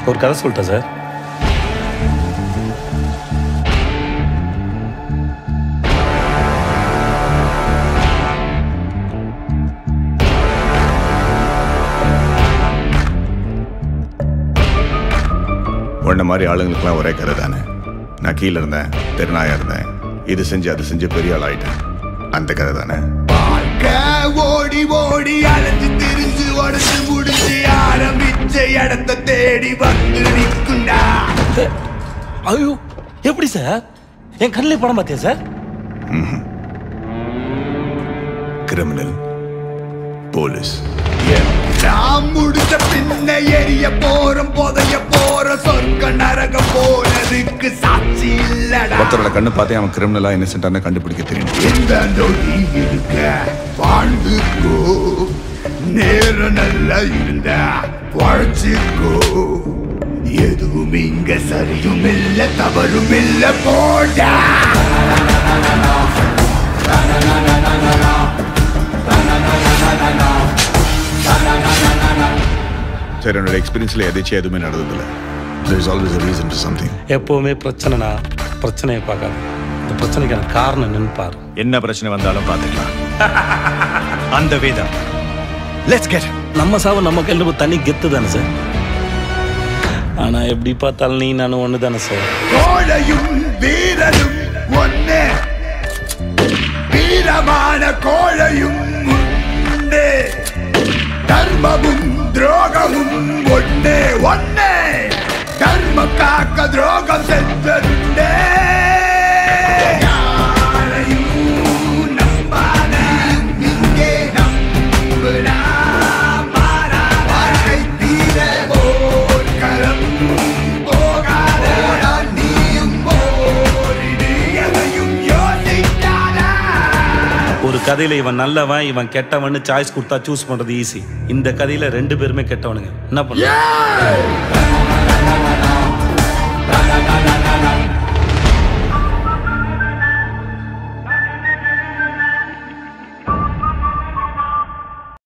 ஒரு கதை சொல்லிட்டேன் சார் உன்ன மாதிரி ஆளுங்களுக்கெல்லாம் ஒரே கதை தானே நான் கீழே இருந்தேன் தெருநாயா இருந்தேன் இது செஞ்சு அது செஞ்சு பெரிய ஆள் ஆயிட்டேன் அந்த கதை தானே ஓடி ஓடி அலைஞ்சு திரிஞ்சு உடச்சு முடிஞ்சு ஆரம்பிச்ச இடத்த தேடி வந்து நிற்குண்டா ஐயோ எப்படி சார் என் கண்ணிலே படம் பார்த்தியா சார் கிரிமினல் போலீஸ் நாம் முடிச்ச பின்ன எரிய போறோம் புதைய போற சொர்க்க நரகம் போனதுக்கு சாட்சி இல்லடா ஒருத்தரோட கண்ணு பார்த்தே அவன் கிரிமினலா இன்னசென்டான கண்டுபிடிக்க தெரியும் இந்த நொடி இருக்க வாழ்ந்துக்கோ நேரம் நல்லா இருந்தா வாழ்ச்சிக்கோ எதுவும் இங்க சரியும் இல்ல தவறும் இல்ல போடா சரி என்னோட எக்ஸ்பீரியன்ஸ்ல எதாச்சும் எதுவுமே நடந்ததில்ல there is always a reason to something எப்போவுமே பிரச்சனைனா பிரச்சனையை பார்க்காது இந்த பிரச்சனைக்கான காரணம் என்னன்னு பாரு என்ன பிரச்சனை வந்தாலும் பார்த்துக்கலாம் அந்த வேதம் லெட்ஸ் கெட் நம்ம சாவு நம்ம கையில் இருக்க தனி கெத்து தானே சார் ஆனா எப்படி பார்த்தாலும் நீ நானும் ஒன்று தானே சார் கோழையும் வீரனும் ஒன்னே வீரமான கோழையும் உண்டே தர்மமும் துரோகமும் ஒன்னே ஒன்னே தர்ம காக்க துரோகம் சென்றதுண்டே யாரையும் நம்பாத இங்கே நம்புடா மாறா வாழ்க்கை தீர போர்க்களம் போகாத நீயும் போரிடு எதையும் யோசிக்காதா ஒரு கதையில இவன் நல்லவன் இவன் கெட்டவன்னு சாய்ஸ் கொடுத்தா சூஸ் பண்றது ஈஸி இந்த கதையில ரெண்டு பேருமே கெட்டவனுங்க என்ன பண்ண